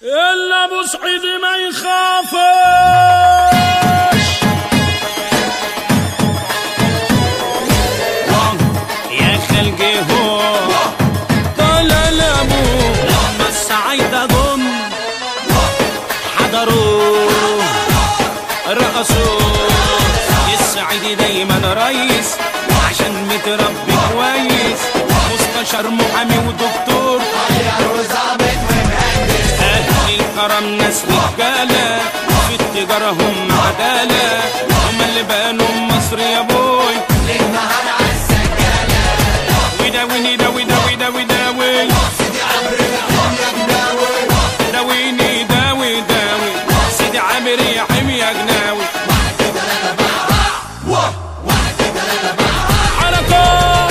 الا ابو سعيد ما يخافش يا خلقي هو طال الابو لما السعيدة ضم حضروا رقصوا السعيد دايما رئيس عشان متربي كويس مستشار محامي ودكتور أهل الكرم ناس رجالة في التجارة هم عدالة هم اللي بانوا مصر يا بوي وداويني داوي داوي داوي داوي داويني داوي داوي سيدي عامر يا حمي يا جناوي حركات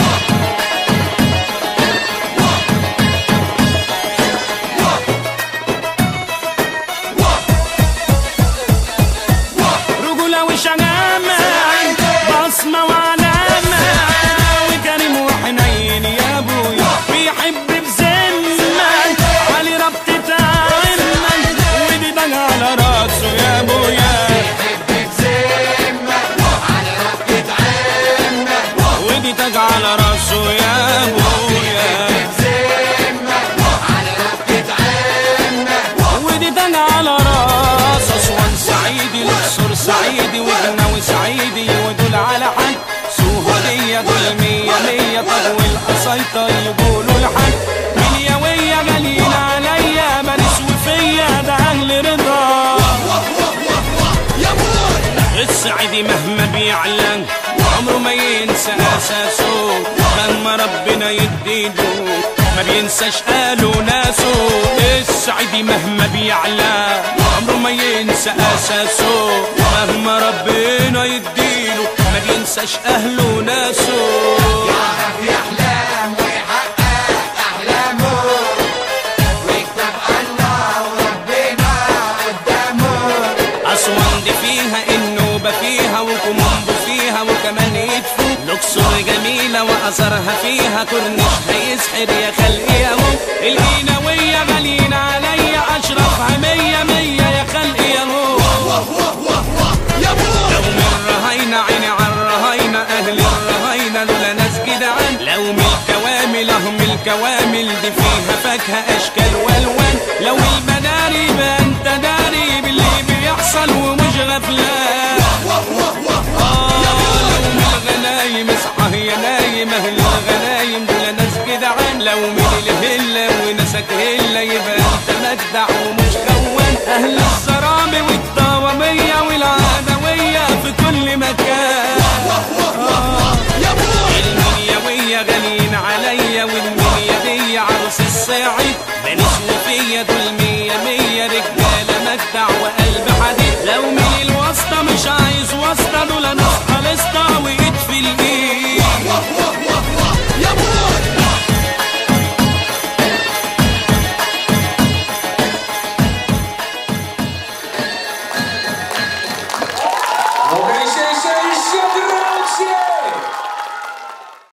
رجولة وشجامة بصمة وعلامة وكريم وحنين يا ابويا بيحب بذمة علي ربطة عمك ودي بقى على راسه يا ابويا ودي تاج على راسه يا ابويا ودي تاج على راس اسوان سعيدي الاقصر سعيدي وجناوي سعيدي ودول على حد سوهدية دول مية مية طب والقصيطة يقولوا لحد مليوية غاليين عليا ماليش وفيا ده اهل رضا السعيدي مهما بيعلن عمره ما ينسى اساسه مهما ربنا يديله ما بينساش قاله ناسه السعيدي مهما بيعلى عمره ما ينسى اساسه مهما ربنا يديله ما بينساش اهله وناسه يحلم ويحقق أحلامه ويكتب الله وربنا قدامه أسوان دي فيها النوبة فيها وكومومبو فيها وكمان يدفو الأقصر جميلة وأثرها فيها كورنيش هيسحر يا خلقي يا مو القيناوية غاليين عليا أشرفها مية مية يا خلقي يا مو لو من الرهينة عيني على الرهينة أهل الرهينة دول ناس جدعان لو من الكوامل أهم الكوامل دي فيها فاكهة أشكال وألوان لو المداري بقى أنت داري باللي بيحصل ومش غفلان آه لو من الغنايم اصحى يا نايم أهل الغنايم دول ناس جدعان لو من الهلة وناسك هلة يبقى أنت مجدع ومش خوان أهل الصلاة